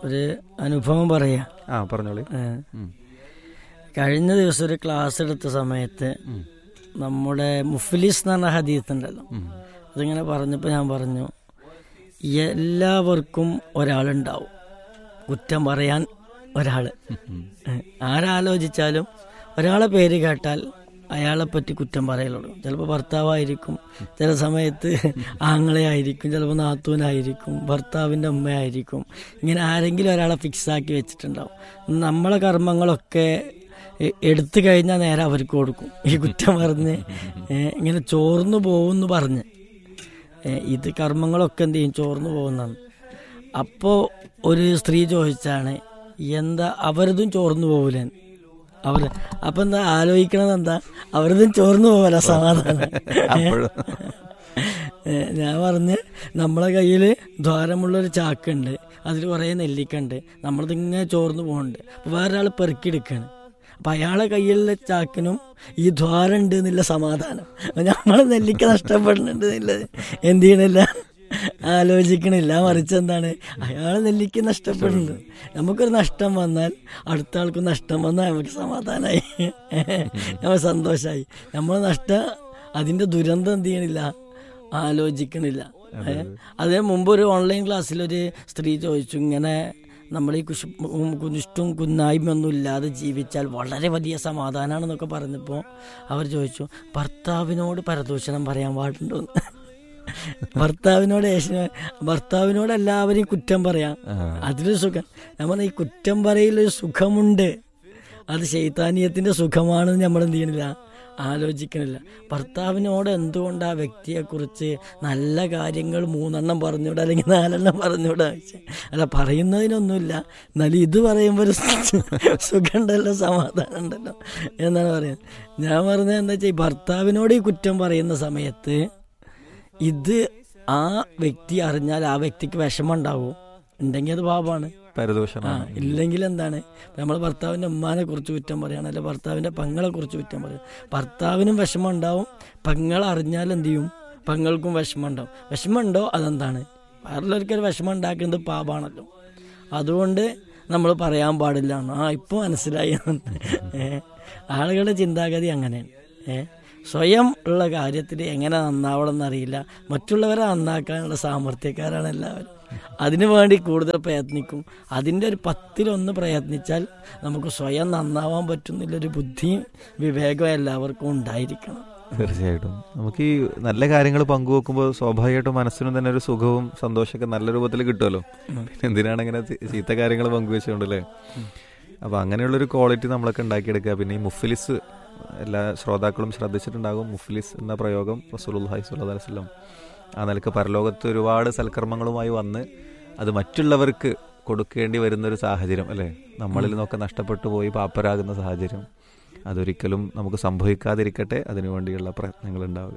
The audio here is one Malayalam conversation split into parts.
ഒരു അനുഭവം പറയാ ആ പറഞ്ഞോളി ഏ, ഉം. കഴിഞ്ഞ ദിവസം ഒരു ക്ലാസ് എടുത്ത സമയത്ത് ഉം. നമ്മുടെ മുഫ്ലിസ് എന്ന് പറഞ്ഞ ഹദീത്ത് ഉണ്ടല്ലോ ഉം. അതിങ്ങനെ പറഞ്ഞപ്പോൾ ഞാൻ പറഞ്ഞു എല്ലാവർക്കും ഒരാളുണ്ടാവും കുറ്റം പറയാൻ ഒരാൾ ഉം. ആരാലോചിച്ചാലും ഒരാളെ പേര് കേട്ടാൽ അയാളെ പറ്റി കുറ്റം പറയലുള്ളൂ ചിലപ്പോൾ ഭർത്താവായിരിക്കും ചില സമയത്ത് ആങ്ങളെയായിരിക്കും ചിലപ്പോൾ നാത്തൂനായിരിക്കും ഭർത്താവിൻ്റെ അമ്മയായിരിക്കും ഇങ്ങനെ ആരെങ്കിലും ഒരാളെ ഫിക്സ് ആക്കി വെച്ചിട്ടുണ്ടാവും നമ്മളെ കർമ്മങ്ങളൊക്കെ എ- എടുത്തു കഴിഞ്ഞാൽ നേരെ അവർക്ക് കൊടുക്കും ഈ കുറ്റം പറഞ്ഞ് ഏ, ഇങ്ങനെ ചോർന്നു പോകുമെന്ന് പറഞ്ഞ് ഏ, ഇത് കർമ്മങ്ങളൊക്കെ എന്ത് ചെയ്യും ചോർന്നു പോകുന്നതാണ് അപ്പോൾ ഒരു സ്ത്രീ ചോദിച്ചാണ് എന്താ അവരതും ചോർന്നു പോകൂലേ അവർ അപ്പൊ എന്താ ആലോചിക്കണത് എന്താ അവരതും ചോർന്നു പോകല സമാധാനം അപ്പോഴും ഏ, ഞാൻ പറഞ്ഞ് നമ്മളെ കയ്യിൽ ദ്വാരമുള്ളൊരു ചാക്കുണ്ട് അതിൽ കുറേ നെല്ലിക്കുണ്ട് നമ്മളതിങ്ങനെ ചോർന്നു പോകുന്നുണ്ട് അപ്പോൾ വേറൊരാൾ പെറുക്കിയെടുക്കുകയാണ് അപ്പം അയാളെ കയ്യിലുള്ള ചാക്കിനും ഈ ദ്വാരം ഉണ്ട് എന്നുള്ള സമാധാനം നമ്മൾ നെല്ലിക്ക നഷ്ടപ്പെടുന്നുണ്ട് എന്നുള്ളത് എന്ത് ചെയ്യണില്ല ആലോചിക്കണില്ല മറിച്ച് എന്താണ് അയാൾ നെല്ലിക്ക നഷ്ടപ്പെടുന്നുണ്ട് നമുക്കൊരു നഷ്ടം വന്നാൽ അടുത്ത ആൾക്ക് നഷ്ടം വന്നാൽ നമുക്ക് സമാധാനമായി നമ്മൾ സന്തോഷമായി നമ്മൾ നഷ്ടം അതിൻ്റെ ദുരന്തം എന്ത് ചെയ്യണില്ല ആലോചിക്കണില്ല ഏ? അതേ മുമ്പ് ഒരു ഓൺലൈൻ ക്ലാസ്സിൽ ഒരു സ്ത്രീ ചോദിച്ചു ഇങ്ങനെ നമ്മൾ ഈ കുശു കുനിഷ്ടും കുന്നായ്മയൊന്നും ഇല്ലാതെ ജീവിച്ചാൽ വളരെ വലിയ സമാധാനമാണെന്നൊക്കെ പറഞ്ഞപ്പോൾ അവർ ചോദിച്ചു ഭർത്താവിനോട് പരദൂഷണം പറയാൻ പാടുണ്ടോ ഭർത്താവിനോട് ഏഷ്യ ഭർത്താവിനോട് എല്ലാവരെയും കുറ്റം പറയാം ആ. അതിലൊരു സുഖം നമ്മൾ ഈ കുറ്റം പറയലൊരു സുഖമുണ്ട് അത് ശൈതാനീയത്തിന്റെ സുഖമാണെന്ന് നമ്മൾ എന്ത് ചെയ്യണില്ല ആലോചിക്കണില്ല ഭർത്താവിനോട് എന്തുകൊണ്ട് ആ വ്യക്തിയെക്കുറിച്ച് നല്ല കാര്യങ്ങൾ മൂന്നെണ്ണം പറഞ്ഞൂടാ അല്ലെങ്കിൽ നാലെണ്ണം പറഞ്ഞൂടാ പക്ഷേ അല്ല പറയുന്നതിനൊന്നുമില്ല എന്നാലും ഇത് പറയുമ്പോൾ ഒരു സുഖമുണ്ടല്ലോ സമാധാനം ഉണ്ടല്ലോ എന്നാണ് പറയുന്നത് ഞാൻ പറഞ്ഞത് എന്താ വെച്ചാൽ ഈ ഭർത്താവിനോട് ഈ കുറ്റം പറയുന്ന സമയത്ത് ഇത് ആ വ്യക്തി അറിഞ്ഞാൽ ആ വ്യക്തിക്ക് വിഷമം ഉണ്ടാവും ഉണ്ടെങ്കിൽ അത് പാപമാണ് ആ പരദൂഷണം ഇല്ലെങ്കിൽ എന്താണ് നമ്മൾ ഭർത്താവിൻ്റെ ഉമ്മാനെ കുറിച്ച് കുറ്റം പറയണം അല്ലെ ഭർത്താവിൻ്റെ പങ്ങളെ കുറിച്ച് കുറ്റം പറയും ഭർത്താവിനും വിഷമം ഉണ്ടാവും പങ്ങൾ അറിഞ്ഞാൽ എന്ത് ചെയ്യും പങ്ങൾക്കും വിഷമം ഉണ്ടാവും വിഷമം ഉണ്ടോ അതെന്താണ് വേറെല്ലാവർക്കൊരു വിഷമം ഉണ്ടാക്കുന്നത് പാപാണല്ലോ അതുകൊണ്ട് നമ്മൾ പറയാൻ പാടില്ല എന്ന്. ആ ഇപ്പോൾ മനസ്സിലായി ഏ ആളുകളുടെ ചിന്താഗതി അങ്ങനെയാണ് ഏ സ്വയം ഉള്ള കാര്യത്തിൽ എങ്ങനെ നന്നാവണം എന്നറിയില്ല മറ്റുള്ളവരെ നന്നാക്കാനുള്ള സാമർഥ്യക്കാരാണ് എല്ലാവരും അതിനു വേണ്ടി കൂടുതൽ പ്രയത്നിക്കും അതിൻ്റെ ഒരു പത്തിലൊന്ന് പ്രയത്നിച്ചാൽ നമുക്ക് സ്വയം നന്നാവാൻ പറ്റുന്നില്ലൊരു ബുദ്ധിയും വിവേകവും എല്ലാവർക്കും ഉണ്ടായിരിക്കണം തീർച്ചയായിട്ടും നമുക്ക് ഈ നല്ല കാര്യങ്ങൾ പങ്കുവെക്കുമ്പോൾ സ്വാഭാവികമായിട്ടും മനസ്സിനും തന്നെ ഒരു സുഖവും സന്തോഷമൊക്കെ നല്ല രൂപത്തിൽ കിട്ടുമല്ലോ പിന്നെ എന്തിനാണ് ഇങ്ങനെ ചീ- ചീത്ത കാര്യങ്ങൾ പങ്കുവെച്ചുകൊണ്ടല്ലേ അപ്പൊ അങ്ങനെയുള്ളൊരു ക്വാളിറ്റി നമ്മളൊക്കെ ഉണ്ടാക്കിയെടുക്കുക പിന്നെ ഈ മുഫ്ലിസ് എല്ലാ ശ്രോതാക്കളും ശ്രദ്ധിച്ചിട്ടുണ്ടാകും മുഫ്ലിസ് എന്ന പ്രയോഗം റസൂലുള്ളാഹി സ്വല്ലല്ലാഹു അലൈഹി വസല്ലം ആ നിലക്ക് പരലോകത്ത് ഒരുപാട് സൽക്കർമ്മങ്ങളുമായി വന്ന് അത് മറ്റുള്ളവർക്ക് കൊടുക്കേണ്ടി വരുന്ന ഒരു സാഹചര്യം അല്ലേ നമ്മളിൽ നിന്നൊക്കെ നഷ്ടപ്പെട്ടു പോയി പാപ്പരാകുന്ന സാഹചര്യം അതൊരിക്കലും നമുക്ക് സംഭവിക്കാതിരിക്കട്ടെ അതിനുവേണ്ടിയുള്ള പ്രയത്നങ്ങൾ ഉണ്ടാവുക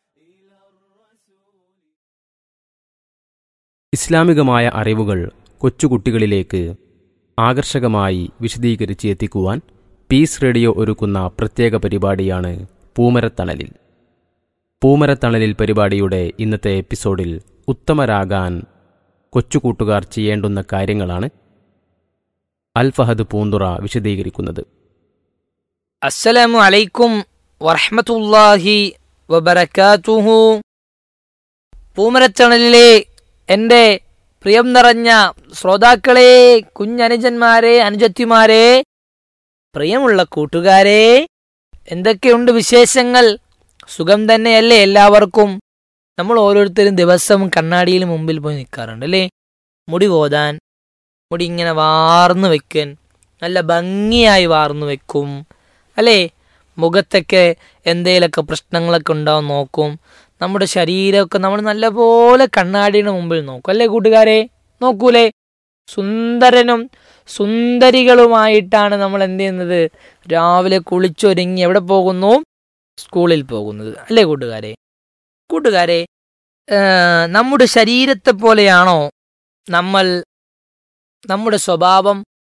ഇസ്ലാമികമായ അറിവുകൾ കൊച്ചുകുട്ടികളിലേക്ക് ആകർഷകമായി വിശദീകരിച്ച് എത്തിക്കുവാൻ പീസ് റേഡിയോ ഒരുക്കുന്ന പ്രത്യേക പരിപാടിയാണ് പൂമരത്തണലിൽ പൂമരത്തണലിൽ പരിപാടിയുടെ ഇന്നത്തെ എപ്പിസോഡിൽ ഉത്തമരാകാൻ കൊച്ചുകൂട്ടുകാർ ചെയ്യേണ്ടുന്ന കാര്യങ്ങളാണ് അൽഫഹദ് പൂന്തുറ വിശദീകരിക്കുന്നത് അസ്സലാമു അലൈക്കും വറഹ്മത്തുള്ളാഹി വബറകാതുഹു പൂമരച്ചണലിലെ എൻ്റെ പ്രിയം നിറഞ്ഞ ശ്രോതാക്കളെ കുഞ്ഞനുജന്മാരെ അനുജത്തിമാരെ പ്രിയമുള്ള കൂട്ടുകാരെ എന്തൊക്കെയുണ്ട് വിശേഷങ്ങൾ സുഖം തന്നെയല്ലേ എല്ലാവർക്കും നമ്മൾ ഓരോരുത്തരും ദിവസവും കണ്ണാടിയിൽ മുമ്പിൽ പോയി നിൽക്കാറുണ്ട് അല്ലേ മുടി കോതാൻ മുടി ഇങ്ങനെ വാർന്നു വെക്കാൻ നല്ല ഭംഗിയായി വാർന്നു വെക്കും അല്ലേ മുഖത്തൊക്കെ എന്തേലൊക്കെ പ്രശ്നങ്ങളൊക്കെ ഉണ്ടാവും നോക്കും നമ്മുടെ ശരീരമൊക്കെ നമ്മൾ നല്ലപോലെ കണ്ണാടിയുടെ മുമ്പിൽ നോക്കും അല്ലേ കൂട്ടുകാരെ നോക്കൂലേ സുന്ദരനും സുന്ദരികളുമായിട്ടാണ് നമ്മൾ എന്ത് ചെയ്യുന്നത് രാവിലെ കുളിച്ചൊരുങ്ങി എവിടെ പോകുന്നു സ്കൂളിൽ പോകുന്നത് അല്ലേ കൂട്ടുകാരെ കൂട്ടുകാരെ ഏർ, നമ്മുടെ ശരീരത്തെ പോലെയാണോ നമ്മൾ നമ്മുടെ സ്വഭാവം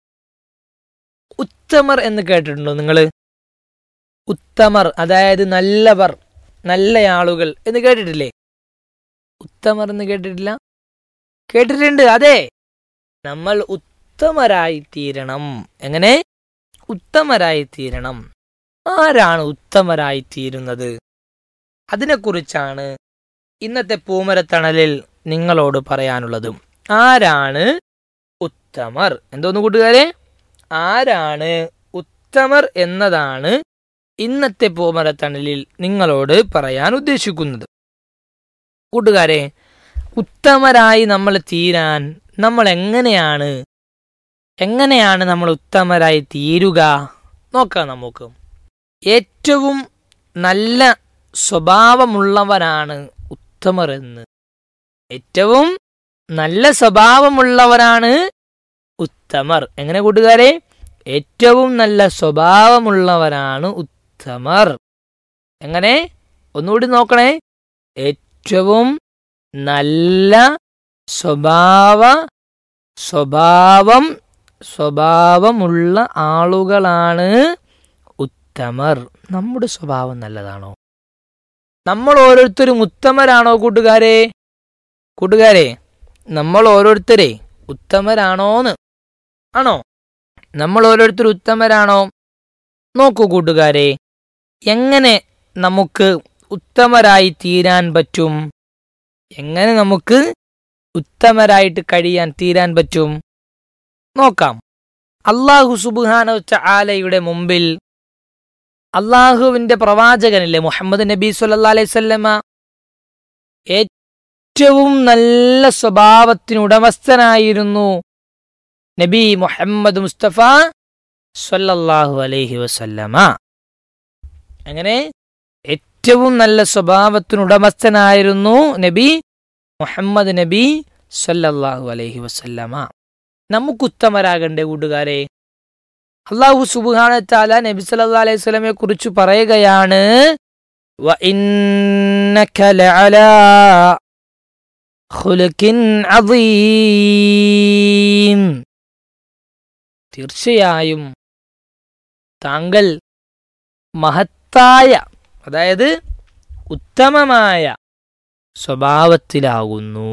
ഉത്തമർ എന്ന് കേട്ടിട്ടുണ്ടോ നിങ്ങൾ ഉത്തമർ അതായത് നല്ലവർ നല്ല ആളുകൾ എന്ന് കേട്ടിട്ടില്ലേ ഉത്തമർ എന്ന് കേട്ടിട്ടില്ല കേട്ടിട്ടുണ്ട് അതെ നമ്മൾ ഉത്തമരായി തീരണം എങ്ങനെ ഉത്തമരായി തീരണം ആരാണ് ഉത്തമരായി തീരുന്നത് അതിനെക്കുറിച്ചാണ് ഇന്നത്തെ പൂമരത്തണലിൽ നിങ്ങളോട് പറയാനുള്ളത് ആരാണ് ഉത്തമർ എന്തോന്ന് കൂട്ടുകാരെ ആരാണ് ഉത്തമർ എന്നതാണ് ഇന്നത്തെ പൂമരത്തണലിൽ നിങ്ങളോട് പറയാൻ ഉദ്ദേശിക്കുന്നത് കൂട്ടുകാരെ ഉത്തമരായി നമ്മൾ തീരാൻ നമ്മൾ എങ്ങനെയാണ് എങ്ങനെയാണ് നമ്മൾ ഉത്തമരായി തീരുക നോക്കാം നമുക്ക് ഏറ്റവും നല്ല സ്വഭാവമുള്ളവരാണ് ഉത്തമർ എന്ന് ഏറ്റവും നല്ല സ്വഭാവമുള്ളവരാണ് ഉത്തമർ എങ്ങനെ കൂട്ടുകാരെ ഏറ്റവും നല്ല സ്വഭാവമുള്ളവരാണ് ഉത്തമർ എങ്ങനെ ഒന്നുകൂടി നോക്കണേ ഏറ്റവും നല്ല സ്വഭാവ സ്വഭാവം സ്വഭാവമുള്ള ആളുകളാണ് ഉത്തമർ നമ്മുടെ സ്വഭാവം നല്ലതാണോ നമ്മൾ ഓരോരുത്തരും ഉത്തമരാണോ കൂട്ടുകാരെ കൂട്ടുകാരെ നമ്മൾ ഓരോരുത്തരെ ഉത്തമരാണോന്ന് ആണോ നമ്മൾ ഓരോരുത്തരും ഉത്തമരാണോ നോക്കൂ കൂട്ടുകാരെ എങ്ങനെ നമുക്ക് ഉത്തമരായി തീരാൻ പറ്റും എങ്ങനെ നമുക്ക് ഉത്തമരായിട്ട് കഴിയാൻ തീരാൻ പറ്റും നോക്കാം അള്ളാഹു സുബുഹാന ആലയുടെ മുമ്പിൽ അള്ളാഹുവിന്റെ പ്രവാചകനില്ലേ മുഹമ്മദ് നബി സല്ലാ അലൈഹി സ്വല്ലമ ഏറ്റവും നല്ല സ്വഭാവത്തിനുടമസ്ഥനായിരുന്നു നബി മുഹമ്മദ് മുസ്തഫ സല്ലല്ലാഹു അലൈഹി വസല്ലമ അങ്ങനെ ഏറ്റവും നല്ല സ്വഭാവത്തിനുടമസ്ഥനായിരുന്നു നബി മുഹമ്മദ് നബി സല്ലല്ലാഹു അലൈഹി വസല്ലമ നമുക്ക് ഉത്തമരാകണ്ടേ കൂട്ടുകാരെ അള്ളാഹു സുബുഹാന താല നബി സല്ലല്ലാഹു അലൈഹി വസല്ലമയെ കുറിച്ച് പറയുകയാണ് وإنك لعلى خلق عظيم തീർച്ചയായും താങ്കൾ മഹത്തായ അതായത് ഉത്തമമായ സ്വഭാവത്തിലാകുന്നു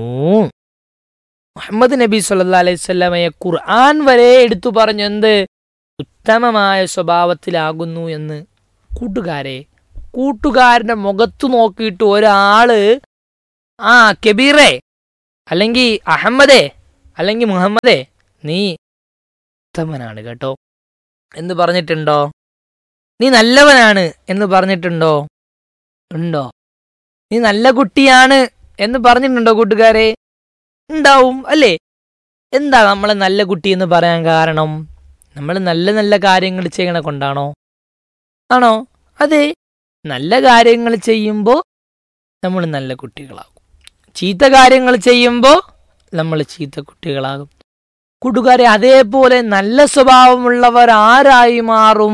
മുഹമ്മദ് നബി സല്ലാ അലൈഹി സ്വല്ലമയെ ഖുർആൻ വരെ എടുത്തു പറഞ്ഞു എന്ത് ഉത്തമമായ സ്വഭാവത്തിലാകുന്നു എന്ന് കൂട്ടുകാരെ കൂട്ടുകാരന്റെ മുഖത്തു നോക്കിയിട്ട് ഒരാള് ആ കബീറേ അല്ലെങ്കിൽ അഹമ്മദേ അല്ലെങ്കിൽ മുഹമ്മദേ നീ ഉത്തമനാണ് കേട്ടോ എന്ന് പറഞ്ഞിട്ടുണ്ടോ നീ നല്ലവനാണ് എന്ന് പറഞ്ഞിട്ടുണ്ടോ ഉണ്ടോ നീ നല്ല കുട്ടിയാണ് എന്ന് പറഞ്ഞിട്ടുണ്ടോ കൂട്ടുകാരെ ഉണ്ടാവും അല്ലേ എന്താ നമ്മളെ നല്ല കുട്ടി എന്ന് പറയാൻ കാരണം നമ്മൾ നല്ല നല്ല കാര്യങ്ങൾ ചെയ്യണ കൊണ്ടാണോ ആണോ അതെ നല്ല കാര്യങ്ങൾ ചെയ്യുമ്പോൾ നമ്മൾ നല്ല കുട്ടികളാകും ചീത്ത കാര്യങ്ങൾ ചെയ്യുമ്പോൾ നമ്മൾ ചീത്ത കുട്ടികളാകും കൂട്ടുകാരെ അതേപോലെ നല്ല സ്വഭാവമുള്ളവർ ആരായി മാറും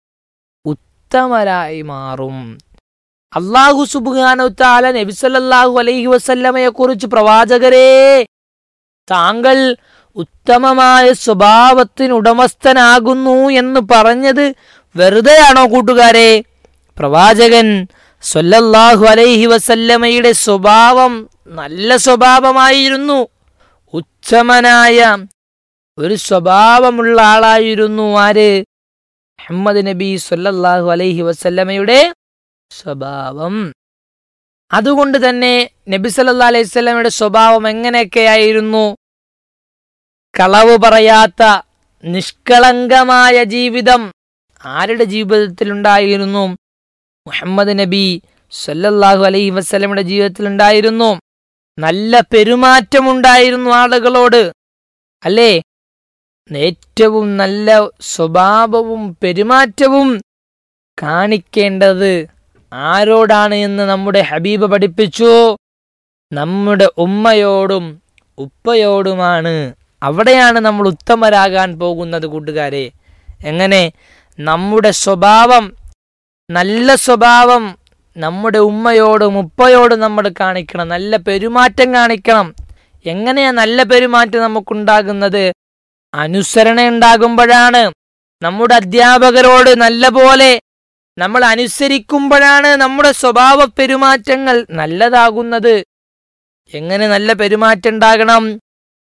ഉത്തമരായി മാറും അള്ളാഹു സുബാനു താല നബിസല്ലാഹു അലൈഹി വസല്ലമയെ കുറിച്ച് പ്രവാചകരെ താങ്കൾ ഉത്തമമായ സ്വഭാവത്തിനുടമസ്ഥനാകുന്നു എന്ന് പറഞ്ഞത് വെറുതെയാണോ കൂട്ടുകാരെ പ്രവാചകൻ സൊല്ലല്ലാഹു അലൈഹി വസല്ലമയുടെ സ്വഭാവം നല്ല സ്വഭാവമായിരുന്നു ഉച്ചമനായ ഒരു സ്വഭാവമുള്ള ആളായിരുന്നു ആര് മുഹമ്മദ് നബി സൊല്ലല്ലാഹു അലൈഹി വസല്ലമയുടെ സ്വഭാവം അതുകൊണ്ട് തന്നെ നബി സല്ലാ അലൈഹി സ്വലമയുടെ സ്വഭാവം എങ്ങനെയൊക്കെയായിരുന്നു കളവ് പറയാത്ത നിഷ്കളങ്കമായ ജീവിതം ആരുടെ ജീവിതത്തിലുണ്ടായിരുന്നു മുഹമ്മദ് നബി സല്ലല്ലാഹു അലൈഹി വസ്ലമയുടെ ജീവിതത്തിലുണ്ടായിരുന്നു നല്ല പെരുമാറ്റമുണ്ടായിരുന്നു ആളുകളോട് അല്ലേ ഏറ്റവും നല്ല സ്വഭാവവും പെരുമാറ്റവും കാണിക്കേണ്ടത് ആരോടാണ് എന്ന് നമ്മുടെ ഹബീബ് പഠിപ്പിച്ചു നമ്മുടെ ഉമ്മയോടും ഉപ്പയോടുമാണ് അവിടെയാണ് നമ്മൾ ഉത്തമരാകാൻ പോകുന്നത് കൂട്ടുകാരെ എങ്ങനെ നമ്മുടെ സ്വഭാവം നല്ല സ്വഭാവം നമ്മുടെ ഉമ്മയോടും ഉപ്പയോടും നമ്മൾ കാണിക്കണം നല്ല പെരുമാറ്റം കാണിക്കണം എങ്ങനെയാ നല്ല പെരുമാറ്റം നമുക്കുണ്ടാകുന്നത് അനുസരണ ഉണ്ടാകുമ്പോഴാണ് നമ്മുടെ അധ്യാപകരോട് നല്ല പോലെ നമ്മൾ അനുസരിക്കുമ്പോഴാണ് നമ്മുടെ സ്വഭാവ പെരുമാറ്റങ്ങൾ നല്ലതാകുന്നത് എങ്ങനെ നല്ല പെരുമാറ്റം ഉണ്ടാകണം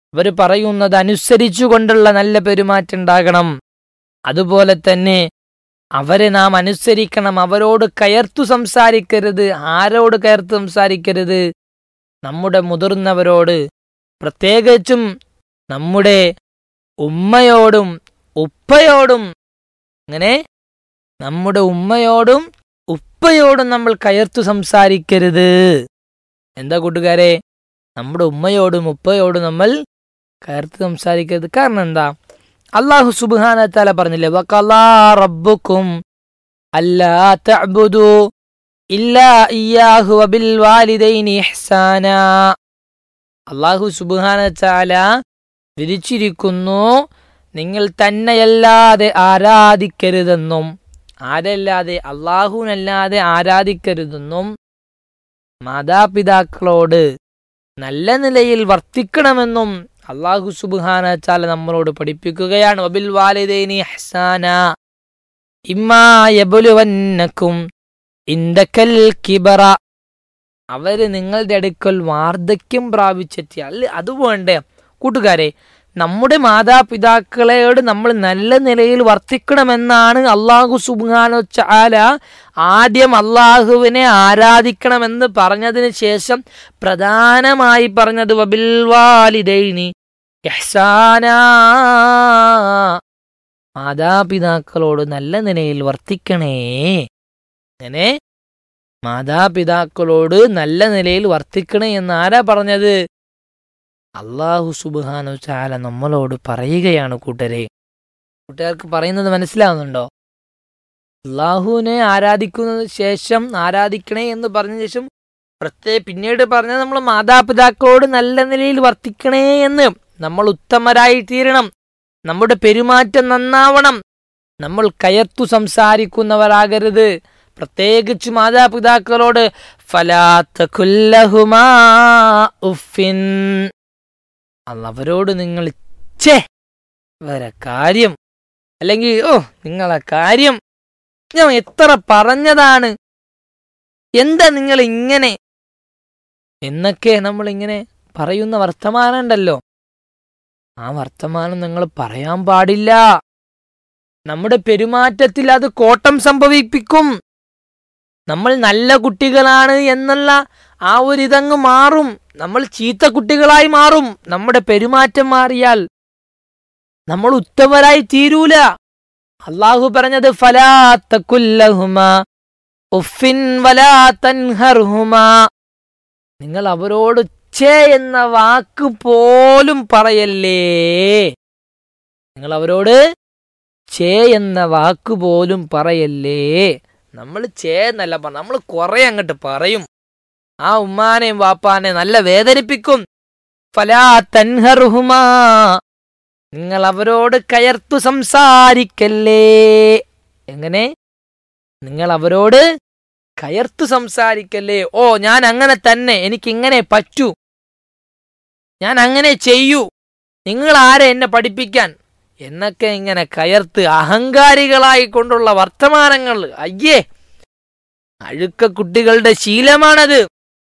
അവർ പറയുന്നത് അനുസരിച്ചുകൊണ്ടുള്ള നല്ല പെരുമാറ്റം ഉണ്ടാകണം അതുപോലെ തന്നെ അവരെ നാം അനുസരിക്കണം അവരോട് കയർത്തു സംസാരിക്കരുത് ആരോട് കയർത്തു സംസാരിക്കരുത് നമ്മുടെ മുതിർന്നവരോട് പ്രത്യേകിച്ചും നമ്മുടെ ഉമ്മയോടും ഉപ്പയോടും അങ്ങനെ നമ്മുടെ ഉമ്മയോടും ഉപ്പയോടും നമ്മൾ കയർത്തു സംസാരിക്കരുത് എന്താ കൂട്ടുകാരെ നമ്മുടെ ഉമ്മയോടും ഉപ്പയോടും നമ്മൾ കയർത്ത് സംസാരിക്കരുത് കാരണം എന്താ അള്ളാഹു സുബാന താല പറഞ്ഞില്ലേ വക്കലാ റബ്ബുക്കും അല്ലാ തഅബുദു ഇല്ലാ ഇയ്യാഹു വബിൽ വാലിദൈനി ഇഹ്സാന അള്ളാഹു സുബാന താല വിധിച്ചിരിക്കുന്നു നിങ്ങൾ തന്നെയല്ലാതെ ആരാധിക്കരുതെന്നും ആരല്ലാതെ അള്ളാഹുവിനല്ലാതെ ആരാധിക്കരുതെന്നും മാതാപിതാക്കളോട് നല്ല നിലയിൽ വർത്തിക്കണമെന്നും അള്ളാഹു സുബാന ചാല നമ്മളോട് പഠിപ്പിക്കുകയാണ് വബിൽ വാലിദൈനി ഹസാന ഇമ്മാ യബുലുവന്നക്കും ഇന്ദക്കൽ കിബറ അവര് നിങ്ങളുടെ അടുക്കൽ വാർദ്ധക്യം പ്രാപിച്ചെത്തിയാൽ അത് വേണ്ടേ കൂട്ടുകാരെ നമ്മുടെ മാതാപിതാക്കളോട് നമ്മൾ നല്ല നിലയിൽ വർത്തിക്കണമെന്നാണ് അള്ളാഹു സുബാനോ ചാല ആദ്യം അള്ളാഹുവിനെ ആരാധിക്കണമെന്ന് പറഞ്ഞതിന് ശേഷം പ്രധാനമായി പറഞ്ഞത് വബിൽ വാലിദൈനി ഇഹ്സാന മാതാപിതാക്കളോട് നല്ല നിലയിൽ വർത്തിക്കണേ അങ്ങനെ മാതാപിതാക്കളോട് നല്ല നിലയിൽ വർത്തിക്കണേ എന്ന് ആരാ പറഞ്ഞത് അള്ളാഹു സുബാനു ചാല നമ്മളോട് പറയുകയാണ് കൂട്ടരെ കൂട്ടുകാർക്ക് പറയുന്നത് മനസ്സിലാവുന്നുണ്ടോ അള്ളാഹുവിനെ ആരാധിക്കുന്നതിന് ശേഷം ആരാധിക്കണേ എന്ന് പറഞ്ഞ ശേഷം പ്രത്യേക പിന്നീട് പറഞ്ഞത് നമ്മൾ മാതാപിതാക്കളോട് നല്ല നിലയിൽ വർത്തിക്കണേ എന്ന് നമ്മൾ ഉത്തമരായി തീരണം നമ്മുടെ പെരുമാറ്റം നന്നാവണം നമ്മൾ കയർത്തു സംസാരിക്കുന്നവരാകരുത് പ്രത്യേകിച്ച് മാതാപിതാക്കളോട് ഫലാത്ത കുല്ലഹുമാ ഉഫിൻ അല്ല അവരോട് നിങ്ങൾ ചേ വരെ കാര്യം അല്ലെങ്കിൽ ഓ നിങ്ങളെ കാര്യം ഞാൻ എത്ര പറഞ്ഞതാണ് എന്താ നിങ്ങൾ ഇങ്ങനെ എന്നൊക്കെ നമ്മൾ ഇങ്ങനെ പറയുന്ന വർത്തമാനം ഉണ്ടല്ലോ ആ വർത്തമാനം നിങ്ങൾ പറയാൻ പാടില്ല നമ്മുടെ പെരുമാറ്റത്തിൽ അത് കോട്ടം സംഭവിപ്പിക്കും നമ്മൾ നല്ല കുട്ടികളാണ് എന്നുള്ള ആ ഒരു ഇതങ്ങ് മാറും നമ്മൾ ചീത്ത കുട്ടികളായി മാറും നമ്മുടെ പെരുമാറ്റം മാറിയാൽ നമ്മൾ ഉത്തമരായി തീരൂല അള്ളാഹു പറഞ്ഞത് ഫലാത്തക്കുല്ലഹുമ ഉഫിൻ വലാ തൻഹർഹുമ നിങ്ങൾ അവരോട് ചേ എന്ന വാക്ക് പോലും പറയല്ലേ നിങ്ങൾ അവരോട് ചേ എന്ന വാക്ക് പോലും പറയല്ലേ നമ്മൾ ചേ എന്നല്ല പറ നമ്മൾ കുറെ അങ്ങോട്ട് പറയും ആ ഉമ്മാനെയും വാപ്പാനെ നല്ല വേദനിപ്പിക്കും ഫലാ തൻഹർഹുമാ നിങ്ങൾ അവരോട് കയർത്തു സംസാരിക്കല്ലേ എങ്ങനെ നിങ്ങൾ അവരോട് കയർത്തു സംസാരിക്കല്ലേ ഓ ഞാൻ അങ്ങനെ തന്നെ എനിക്കിങ്ങനെ പറ്റൂ ഞാൻ അങ്ങനെ ചെയ്യൂ നിങ്ങൾ ആരെ എന്നെ പഠിപ്പിക്കാൻ എന്നൊക്കെ ഇങ്ങനെ കയർത്ത് അഹങ്കാരികളായി കൊണ്ടുള്ള വർത്തമാനങ്ങൾ അയ്യേ അഴുക്ക കുട്ടികളുടെ ശീലമാണത്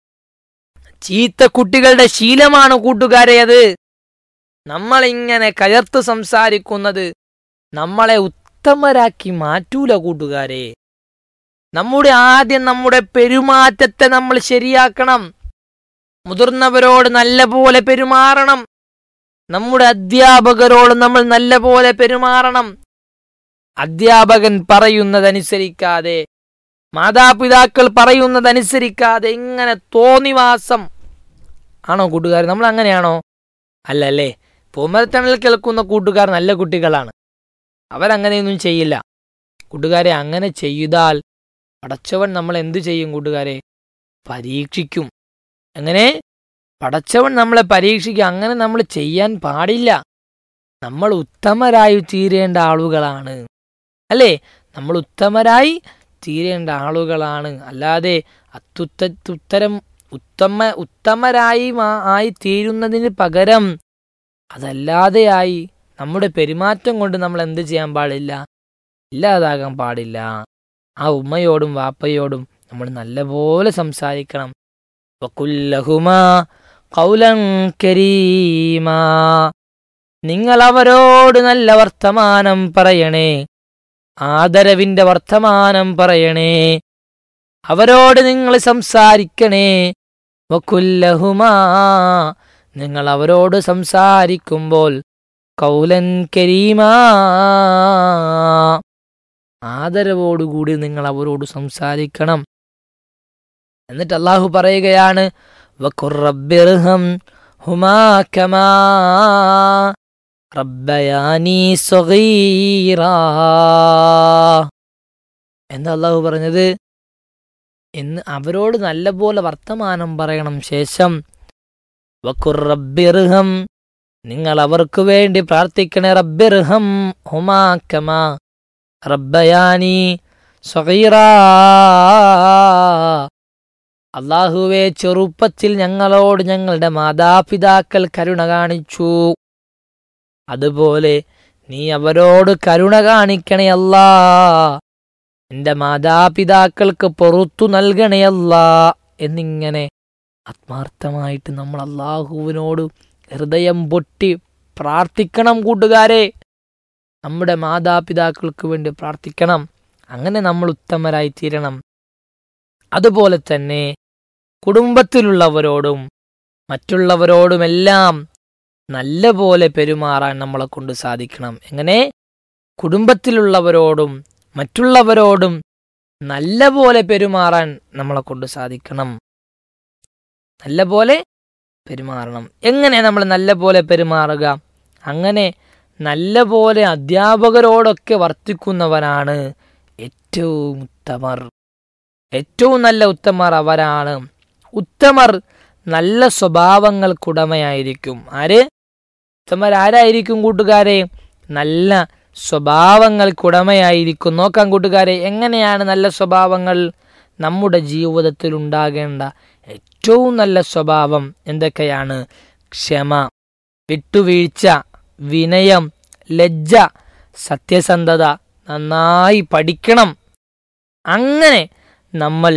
ചീത്ത കുട്ടികളുടെ ശീലമാണ് കൂട്ടുകാരെ അത് നമ്മളിങ്ങനെ കയർത്ത് സംസാരിക്കുന്നത് നമ്മളെ ഉത്തമരാക്കി മാറ്റൂല കൂട്ടുകാരെ നമ്മുടെ ആദ്യം നമ്മുടെ പെരുമാറ്റത്തെ നമ്മൾ ശരിയാക്കണം മുതിർന്നവരോട് നല്ല പോലെ പെരുമാറണം നമ്മുടെ അധ്യാപകരോട് നമ്മൾ നല്ല പോലെ പെരുമാറണം അധ്യാപകൻ പറയുന്നതനുസരിക്കാതെ മാതാപിതാക്കൾ പറയുന്നതനുസരിക്കാതെ ഇങ്ങനെ തോന്നിവാസം ആണോ കൂട്ടുകാർ നമ്മൾ അങ്ങനെയാണോ അല്ലല്ലേ പൂമരത്തണൽ കേൾക്കുന്ന കൂട്ടുകാർ നല്ല കുട്ടികളാണ് അവരങ്ങനെയൊന്നും ചെയ്യില്ല കൂട്ടുകാരെ അങ്ങനെ ചെയ്താൽ പടച്ചവൻ നമ്മൾ എന്തു ചെയ്യും കൂട്ടുകാരെ പരീക്ഷിക്കും എങ്ങനെ പടച്ചവൻ നമ്മളെ പരീക്ഷിക്കും അങ്ങനെ നമ്മൾ ചെയ്യാൻ പാടില്ല നമ്മൾ ഉത്തമരായി തീരേണ്ട ആളുകളാണ് അല്ലേ നമ്മൾ ഉത്തമരായി തീരേണ്ട ആളുകളാണ് അല്ലാതെ അത്യുത്തരം ഉത്തമ ഉത്തമരായി മാ- ആയി തീരുന്നതിന് പകരം അതല്ലാതെയായി നമ്മുടെ പെരുമാറ്റം കൊണ്ട് നമ്മൾ എന്ത് ചെയ്യാൻ പാടില്ല ഇല്ലാതാകാൻ പാടില്ല ആ ഉമ്മയോടും വാപ്പയോടും നമ്മൾ നല്ലപോലെ സംസാരിക്കണം വക്കുല്ലഹുമാ കൗലം കരീമാ നിങ്ങൾ അവരോട് നല്ല വർത്തമാനം പറയണേ ആദരവിന്റെ വർത്തമാനം പറയണേ അവരോട് നിങ്ങൾ സംസാരിക്കണേ വക്കുല്ലഹുമാ നിങ്ങൾ അവരോട് സംസാരിക്കുമ്പോൾ കൗലൻ കരീമാ ആദരവോടുകൂടി നിങ്ങൾ അവരോട് സംസാരിക്കണം എന്നിട്ട് അള്ളാഹു പറയുകയാണ് വഖുർ റബ്ബിർഹം ഹുമാ കമാ റബ്ബയാനി സ്വഗീറാ എന്താ അള്ളാഹു പറഞ്ഞത് എന്ന് അവരോട് നല്ലപോലെ വർത്തമാനം പറയണം ശേഷം വഖുർ റബ്ബിർഹം നിങ്ങൾ അവർക്ക് വേണ്ടി പ്രാർത്ഥിക്കണേ റബ്ബിർഹം ഹുമാ കമാ റബ്ബയാനി സ്വഗീറാ അള്ളാഹുവെ ചെറുപ്പത്തിൽ ഞങ്ങളോട് ഞങ്ങളുടെ മാതാപിതാക്കൾ കരുണ കാണിച്ചു അതുപോലെ നീ അവരോട് കരുണ കാണിക്കണേ അല്ലാ എന്റെ മാതാപിതാക്കൾക്ക് പൊറത്തു നൽകണേ അല്ലാ എന്നിങ്ങനെ ആത്മാർത്ഥമായിട്ട് നമ്മൾ അള്ളാഹുവിനോട് ഹൃദയം പൊട്ടി പ്രാർത്ഥിക്കണം കൂട്ടുകാരെ നമ്മുടെ മാതാപിതാക്കൾക്ക് വേണ്ടി പ്രാർത്ഥിക്കണം അങ്ങനെ നമ്മൾ ഉത്തമരായി തീരണം അതുപോലെ തന്നെ കുടുംബത്തിലുള്ളവരോടും മറ്റുള്ളവരോടുമെല്ലാം നല്ല പോലെ പെരുമാറാൻ നമ്മളെ കൊണ്ട് സാധിക്കണം എങ്ങനെ കുടുംബത്തിലുള്ളവരോടും മറ്റുള്ളവരോടും നല്ല പോലെ പെരുമാറാൻ നമ്മളെ കൊണ്ട് സാധിക്കണം നല്ല പോലെ പെരുമാറണം എങ്ങനെ നമ്മൾ നല്ല പോലെ പെരുമാറുക അങ്ങനെ നല്ല പോലെ അധ്യാപകരോടൊക്കെ വർത്തിക്കുന്നവരാണ് ഏറ്റവും ഉത്തമർ ഏറ്റവും നല്ല ഉത്തമർ അവരാണ് ഉത്തമർ നല്ല സ്വഭാവങ്ങൾക്കുടമയായിരിക്കും ആര് ഉത്തമർ ആരായിരിക്കും കൂട്ടുകാരെ നല്ല സ്വഭാവങ്ങൾക്കുടമയായിരിക്കും നോക്കാം കൂട്ടുകാരെ എങ്ങനെയാണ് നല്ല സ്വഭാവങ്ങൾ നമ്മുടെ ജീവിതത്തിൽ ഉണ്ടാകേണ്ട ഏറ്റവും നല്ല സ്വഭാവം എന്തൊക്കെയാണ് ക്ഷമ വിട്ടുവീഴ്ച വിനയം ലജ്ജ സത്യസന്ധത നന്നായി പഠിക്കണം അങ്ങനെ നമ്മൾ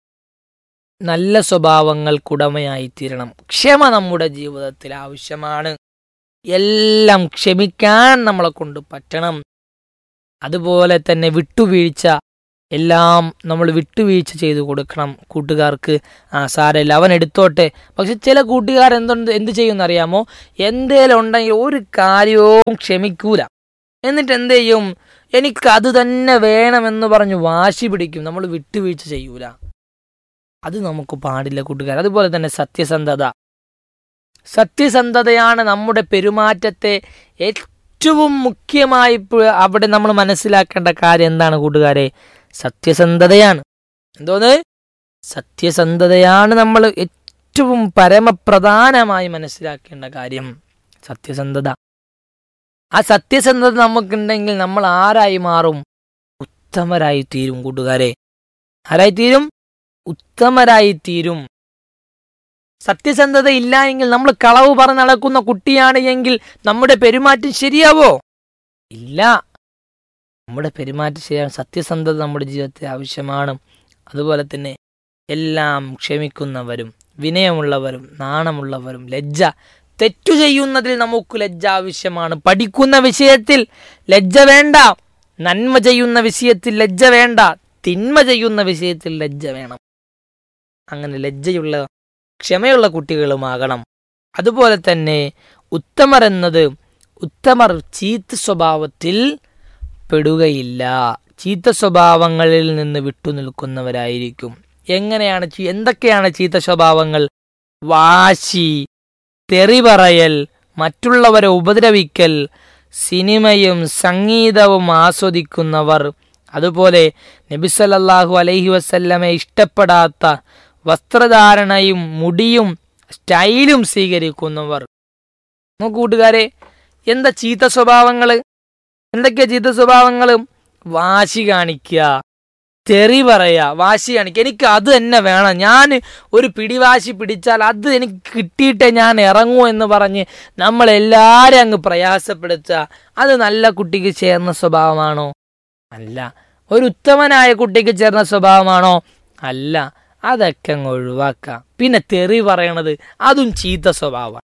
നല്ല സ്വഭാവങ്ങൾക്കുടമയായി തീരണം ക്ഷമ നമ്മുടെ ജീവിതത്തിൽ ആവശ്യമാണ് എല്ലാം ക്ഷമിക്കാൻ നമ്മളെ കൊണ്ട് പറ്റണം അതുപോലെ തന്നെ വിട്ടുവീഴ്ച എല്ലാം നമ്മൾ വിട്ടുവീഴ്ച ചെയ്തു കൊടുക്കണം കൂട്ടുകാർക്ക് ആ സാരമില്ല അവൻ എടുത്തോട്ടെ പക്ഷെ ചില കൂട്ടുകാർ എന്തുണ്ട് എന്ത് ചെയ്യുമെന്നറിയാമോ എന്തേലും ഉണ്ടെങ്കിൽ ഒരു കാര്യവും ക്ഷമിക്കൂല എന്നിട്ട് എന്ത് ചെയ്യും എനിക്ക് അത് തന്നെ വേണമെന്ന് പറഞ്ഞ് വാശി പിടിക്കും നമ്മൾ വിട്ടുവീഴ്ച ചെയ്യൂല അത് നമുക്ക് പാടില്ല കൂട്ടുകാർ അതുപോലെ തന്നെ സത്യസന്ധത സത്യസന്ധതയാണ് നമ്മുടെ പെരുമാറ്റത്തെ ഏറ്റവും മുഖ്യമായി പ് അവിടെ നമ്മൾ മനസ്സിലാക്കേണ്ട കാര്യം എന്താണ് കൂട്ടുകാരെ സത്യസന്ധതയാണ് എന്തോന്ന് സത്യസന്ധതയാണ് നമ്മൾ ഏറ്റവും പരമപ്രധാനമായി മനസ്സിലാക്കേണ്ട കാര്യം സത്യസന്ധത ആ സത്യസന്ധത നമുക്കുണ്ടെങ്കിൽ നമ്മൾ ആരായി മാറും ഉത്തമരായി തീരും കൂട്ടുകാരെ ആരായി തീരും ഉത്തമരായി തീരും സത്യസന്ധത ഇല്ല എങ്കിൽ നമ്മൾ കളവ് പറഞ്ഞ് നടക്കുന്ന കുട്ടിയാണ് എങ്കിൽ നമ്മുടെ പെരുമാറ്റം ശരിയാവോ ഇല്ല നമ്മുടെ പെരുമാറ്റം ശരിയാണ് സത്യസന്ധത നമ്മുടെ ജീവിതത്തിൽ ആവശ്യമാണ് അതുപോലെ തന്നെ എല്ലാം ക്ഷമിക്കുന്നവരും വിനയമുള്ളവരും നാണമുള്ളവരും ലജ്ജ തെറ്റു ചെയ്യുന്നതിൽ നമുക്ക് ലജ്ജ ആവശ്യമാണ് പഠിക്കുന്ന വിഷയത്തിൽ ലജ്ജ വേണ്ട നന്മ ചെയ്യുന്ന വിഷയത്തിൽ ലജ്ജ വേണ്ട തിന്മ ചെയ്യുന്ന വിഷയത്തിൽ ലജ്ജ വേണം അങ്ങനെ ലജ്ജയുള്ള ക്ഷമയുള്ള കുട്ടികളുമാകണം അതുപോലെ തന്നെ ഉത്തമർ എന്നത് ഉത്തമർ ചീത്ത സ്വഭാവത്തിൽ പെടുകയില്ല ചീത്ത സ്വഭാവങ്ങളിൽ നിന്ന് വിട്ടുനിൽക്കുന്നവരായിരിക്കും എങ്ങനെയാണ് ചീ- എന്തൊക്കെയാണ് ചീത്ത സ്വഭാവങ്ങൾ വാശി തെറി പറയൽ മറ്റുള്ളവരെ ഉപദ്രവിക്കൽ സിനിമയും സംഗീതവും ആസ്വദിക്കുന്നവർ അതുപോലെ നബിസലല്ലാഹു അലൈഹി വസല്ലമെ ഇഷ്ടപ്പെടാത്ത വസ്ത്രധാരണയും മുടിയും സ്റ്റൈലും സ്വീകരിക്കുന്നവർ നോക്കൂ കൂട്ടുകാരെ എന്താ ചീത്ത സ്വഭാവങ്ങള് എന്തൊക്കെയാ ചീത്ത സ്വഭാവങ്ങള് വാശി കാണിക്കുക തെറി പറയാ വാശി കാണിക്കുക എനിക്ക് അത് തന്നെ വേണം ഞാൻ ഒരു പിടിവാശി പിടിച്ചാൽ അത് എനിക്ക് കിട്ടിയിട്ടേ ഞാൻ ഇറങ്ങൂ എന്ന് പറഞ്ഞ് നമ്മൾ എല്ലാവരും അങ്ങ് പ്രയാസപ്പെടുത്തുക അത് നല്ല കുട്ടിക്ക് ചേർന്ന സ്വഭാവമാണോ അല്ല ഒരു ഉത്തമനായ കുട്ടിക്ക് ചേർന്ന സ്വഭാവമാണോ അല്ല അതൊക്കെ അങ്ങ് ഒഴിവാക്കാം പിന്നെ തെറി പറയണത് അതും ചീത്ത സ്വഭാവമാണ്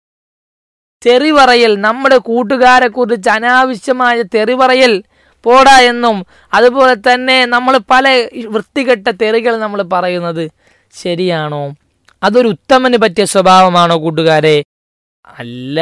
തെറി പറയൽ നമ്മുടെ കൂട്ടുകാരെ കുറിച്ച് അനാവശ്യമായ തെറി പറയൽ പോടാ എന്നും അതുപോലെ തന്നെ നമ്മൾ പല വൃത്തികെട്ട തെറികൾ നമ്മൾ പറയുന്നത് ശരിയാണോ അതൊരു ഉത്തമന് പറ്റിയ സ്വഭാവമാണോ കൂട്ടുകാരെ അല്ല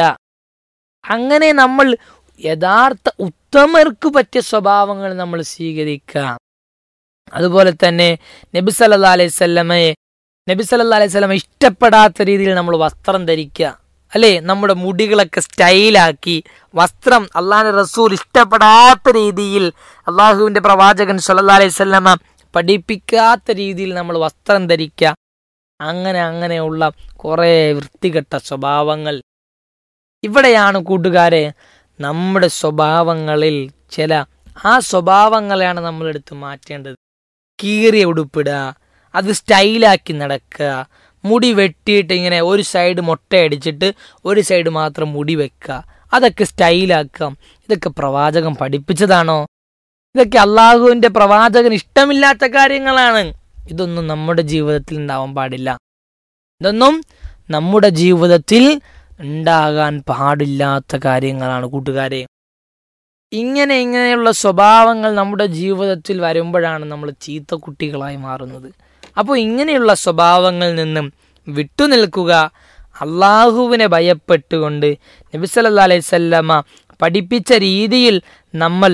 അങ്ങനെ നമ്മൾ യഥാർത്ഥ ഉത്തമർക്ക് പറ്റിയ സ്വഭാവങ്ങൾ നമ്മൾ സ്വീകരിക്കാം അതുപോലെ തന്നെ നബി സല്ലാ അലൈഹി സ്വല്ലമയെ നബി സല്ലാ അലൈഹി സ്വലമ ഇഷ്ടപ്പെടാത്ത രീതിയിൽ നമ്മൾ വസ്ത്രം ധരിക്കുക അല്ലേ നമ്മുടെ മുടികളൊക്കെ സ്റ്റൈലാക്കി വസ്ത്രം അള്ളാഹുന്റെ റസൂൽ ഇഷ്ടപ്പെടാത്ത രീതിയിൽ അള്ളാഹുവിന്റെ പ്രവാചകൻ സല്ലാ അലൈഹി സ്വല്ലമ പഠിപ്പിക്കാത്ത രീതിയിൽ നമ്മൾ വസ്ത്രം ധരിക്കുക അങ്ങനെ അങ്ങനെയുള്ള കുറേ വൃത്തികെട്ട സ്വഭാവങ്ങൾ ഇവിടെയാണ് കൂട്ടുകാരെ നമ്മുടെ സ്വഭാവങ്ങളിൽ ചില ആ സ്വഭാവങ്ങളെയാണ് നമ്മളെടുത്ത് മാറ്റേണ്ടത് കീറിയ ഉടുപ്പിടുക അത് സ്റ്റൈലാക്കി നടക്കുക മുടി വെട്ടിയിട്ട് ഇങ്ങനെ ഒരു സൈഡ് മുട്ടയടിച്ചിട്ട് ഒരു സൈഡ് മാത്രം മുടി വെക്കുക അതൊക്കെ സ്റ്റൈലാക്കാം ഇതൊക്കെ പ്രവാചകൻ പഠിപ്പിച്ചതാണോ ഇതൊക്കെ അള്ളാഹുവിന്റെ പ്രവാചകൻ ഇഷ്ടമില്ലാത്ത കാര്യങ്ങളാണ് ഇതൊന്നും നമ്മുടെ ജീവിതത്തിൽ ഉണ്ടാവാൻ പാടില്ല ഇതൊന്നും നമ്മുടെ ജീവിതത്തിൽ ഉണ്ടാകാൻ പാടില്ലാത്ത കാര്യങ്ങളാണ് കൂട്ടുകാരെ ഇങ്ങനെ ഇങ്ങനെയുള്ള സ്വഭാവങ്ങൾ നമ്മുടെ ജീവിതത്തിൽ വരുമ്പോഴാണ് നമ്മൾ ചീത്ത കുട്ടികളായി മാറുന്നത് അപ്പോൾ ഇങ്ങനെയുള്ള സ്വഭാവങ്ങളിൽ നിന്നും വിട്ടുനിൽക്കുക അള്ളാഹുവിനെ ഭയപ്പെട്ടുകൊണ്ട് നബിസല്ലാ അലൈവല്ലമ്മ പഠിപ്പിച്ച രീതിയിൽ നമ്മൾ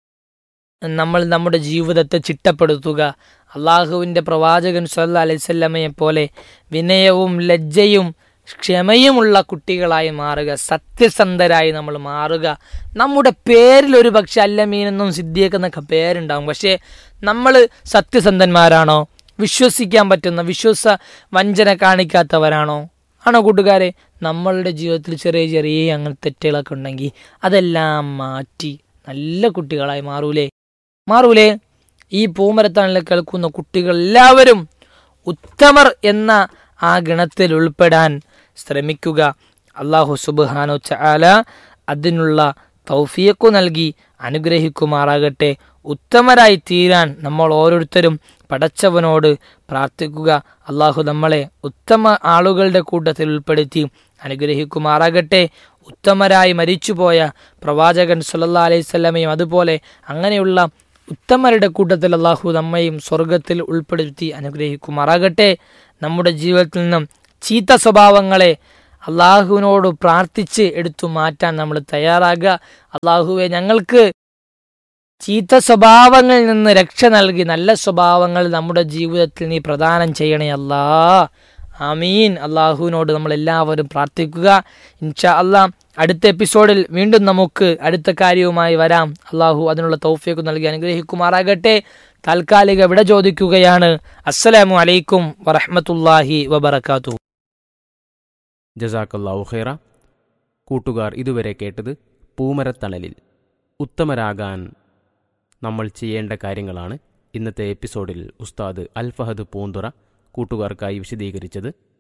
നമ്മൾ നമ്മുടെ ജീവിതത്തെ ചിട്ടപ്പെടുത്തുക അള്ളാഹുവിൻ്റെ പ്രവാചകൻ സല്ല അലൈവല്ലമയെ പോലെ വിനയവും ലജ്ജയും ക്ഷമയുമുള്ള കുട്ടികളായി മാറുക സത്യസന്ധരായി നമ്മൾ മാറുക നമ്മുടെ പേരിൽ ഒരു പക്ഷെ അല്ലമീനെന്നും സിദ്ധിയൊക്കെ എന്നൊക്കെ പേരുണ്ടാവും പക്ഷേ നമ്മൾ സത്യസന്ധന്മാരാണോ വിശ്വസിക്കാൻ പറ്റുന്ന വിശ്വസ വഞ്ചന കാണിക്കാത്തവരാണോ ആണോ കൂട്ടുകാരെ നമ്മളുടെ ജീവിതത്തിൽ ചെറിയ ചെറിയ അങ്ങനെ തെറ്റുകളൊക്കെ ഉണ്ടെങ്കിൽ അതെല്ലാം മാറ്റി നല്ല കുട്ടികളായി മാറൂലേ മാറൂലേ ഈ പൂമരത്താണിൽ കേൾക്കുന്ന കുട്ടികൾ എല്ലാവരും ഉത്തമർ എന്ന ആ ഗണത്തിൽ ഉൾപ്പെടാൻ ശ്രമിക്കുക അള്ളാഹു സുബാനോ ചാല അതിനുള്ള തൗഫിയക്കു നൽകി അനുഗ്രഹിക്കുമാറാകട്ടെ ഉത്തമരായി തീരാൻ നമ്മൾ ഓരോരുത്തരും പടച്ചവനോട് പ്രാർത്ഥിക്കുക അള്ളാഹു നമ്മളെ ഉത്തമ ആളുകളുടെ കൂട്ടത്തിൽ ഉൾപ്പെടുത്തി അനുഗ്രഹിക്കുമാറാകട്ടെ ഉത്തമരായി മരിച്ചുപോയ പ്രവാചകൻ സുല്ലാ അലൈവല്ലമയും അതുപോലെ അങ്ങനെയുള്ള ഉത്തമരുടെ കൂട്ടത്തിൽ അള്ളാഹു നമ്മയും സ്വർഗത്തിൽ ഉൾപ്പെടുത്തി അനുഗ്രഹിക്കുമാറാകട്ടെ നമ്മുടെ ജീവിതത്തിൽ നിന്നും ചീത്ത സ്വഭാവങ്ങളെ അള്ളാഹുവിനോട് പ്രാർത്ഥിച്ച് എടുത്തു മാറ്റാൻ നമ്മൾ തയ്യാറാകുക അള്ളാഹുവെ ഞങ്ങൾക്ക് ചീത്ത സ്വഭാവങ്ങളിൽ നിന്ന് രക്ഷ നൽകി നല്ല സ്വഭാവങ്ങൾ നമ്മുടെ ജീവിതത്തിൽ നീ പ്രദാനം ചെയ്യണേ അല്ലാ ആമീൻ അള്ളാഹുവിനോട് നമ്മൾ എല്ലാവരും പ്രാർത്ഥിക്കുക ഇൻഷാ അല്ലാ അടുത്ത എപ്പിസോഡിൽ വീണ്ടും നമുക്ക് അടുത്ത കാര്യവുമായി വരാം അള്ളാഹു അതിനുള്ള തൗഫിയൊക്കെ നൽകി അനുഗ്രഹിക്കുമാറാകട്ടെ താൽക്കാലിക വിട ചോദിക്കുകയാണ് അസ്സലാമു അലൈക്കും വറഹമത്തല്ലാഹി വബർക്കാത്തു ജസാക്കല്ലാഹു ഖൈറ കൂട്ടുകാർ ഇതുവരെ കേട്ടത് പൂമരത്തണലിൽ ഉത്തമരാകാൻ നമ്മൾ ചെയ്യേണ്ട കാര്യങ്ങളാണ് ഇന്നത്തെ എപ്പിസോഡിൽ ഉസ്താദ് അൽഫഹദ് പൂന്തുറ കൂട്ടുകാർക്കായി വിശദീകരിച്ചത്